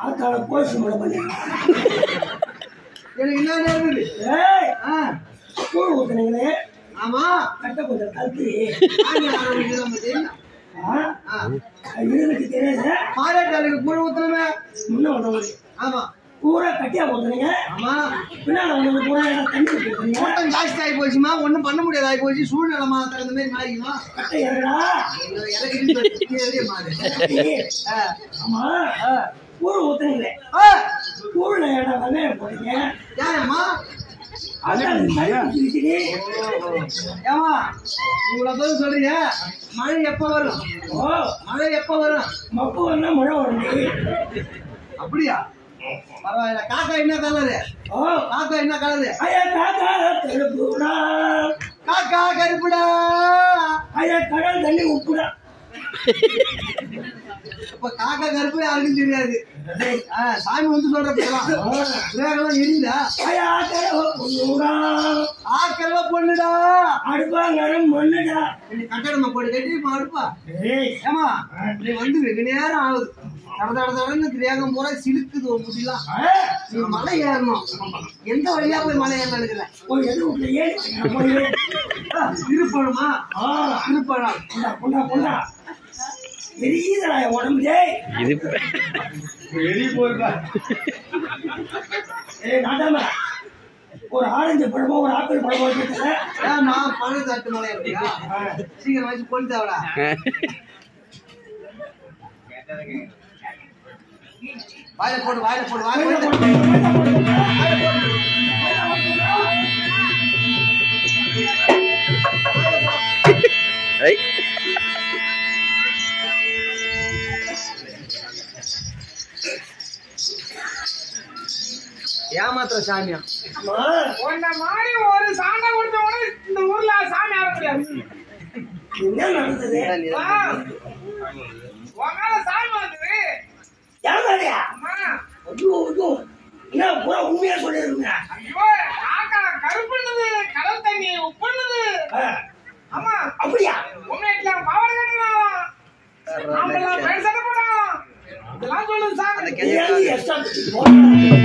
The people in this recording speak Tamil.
ஆத்தால போலீஸ் மேல பண்ணி எனக்கு என்ன நேர்ந்தது ஏய் ஆ, கூழ் ஊத்துனீங்களே ஆமா கட்ட கொஞ்சம் கத்து சாமி ஆரம்பிக்குது நம்ம தெரியும் ஆ, இருந்துக்கு தெரியாது மாரியாத்தாளுக்கு கூழ ஊத்துனமே முன்ன வந்தவங்க ஆமா பூரா கட்டியா போட்டுறீங்க ஆமா பின்னால வந்தவங்க பூரா இடம் தண்ணி ஊற்றிருக்கீங்க கூட்டம் ஜாஸ்தி ஆகி போச்சுமா ஒண்ணும் பண்ண முடியாது ஆகி போச்சு சூழ்நிலைமா தகுந்த மாதிரி மாறிக்குமா கட்டை ஏறடா எனக்கு இருக்கு, ஏறிய மாதிரி. ஆ, ஆமா ஆ. கூழ் ஊத்துனீங்களே ஆ, கூழ்ல இடம் வெங்காயம் போட்டீங்க ஏம்மா அதான் தண்ணி ஊத்திருச்சுடி. ஏமா இவ்வளவு பேர் சொல்றீங்க மழை எப்ப வரும் ஓ மழை எப்ப வரும் மப்பு வந்தா மழை வரும்டி அப்படியா பரவாயில்ல காக்கா என்ன கலரு ஓ காக்கா என்ன கலரு ஐயா தாத்தா தெலுங்குடா காக்கா கருப்புடா ஐயா கடல் தண்ணி உப்புடா இப்ப காக்கா கருப்பு யாருக்கும் தெரியாது ஆ, சாமி வந்து சொல்ற பேரலாம் கிரகம்லாம் எரியுதா ஐயா கடல் பொண்ணுடா ஆக்கல்ல பொண்ணுடா அடுப்பாங்கரம் மண்ணுடா நீ கட்டடமா போட்டு கட்டி அடுப்பா ஏய் ஏமா நீ வந்து வெகு நேரம் ஆகுது தட தட தடன்னு திரியாகம் பூரா சிலுக்குது ஒரு முடியலாம் ஆ, நீ மலை ஏறணும் எந்த வழியா போய் மலை ஏறணும் இருக்கிற போய் எது விட்டு ஏறி போய் ஏறி. திருப்பணமா ஆ திருப்பணம் புண்டா புண்டா புண்டா எரியுதடா என் உடம்பு டேய் இது ஏய் நாட்டாம ஒரு ஆரஞ்சு பழமோ ஒரு ஆப்பிள் பழமோ வச்சுக்கல ஏன் நான் பழம் தட்டு மலை அப்படியா சீக்கிரம் வச்சு கொண்டு தேவடா வாயில போடு வாயில போடு வாயில போடு ஐ ஏமாத்திர சாமியா உன்னை மாதிரி ஒரு சாண்டை கொடுத்தவன இந்த ஊர்ல சாமி ஆட முடியாது என்ன நடந்தது வா. உன்னால சாமி வந்தது யாருடையா அம்மா ஐயோ ஐயோ என்ன பூரா உண்மையா சொல்லிருங்க ஐயோ காக்கா கருப்புன்னுது கடல் தண்ணி உப்புன்னுது ஆமா அப்படியா உங்க வீட்டுல பாவாடை கட்டினாலாம் நாமெல்லாம் பேண்ட் சட்டை போட்டாங்களாம் இதெல்லாம் சொல்லுது சாமி நீ எக்ஸ்ட்ரா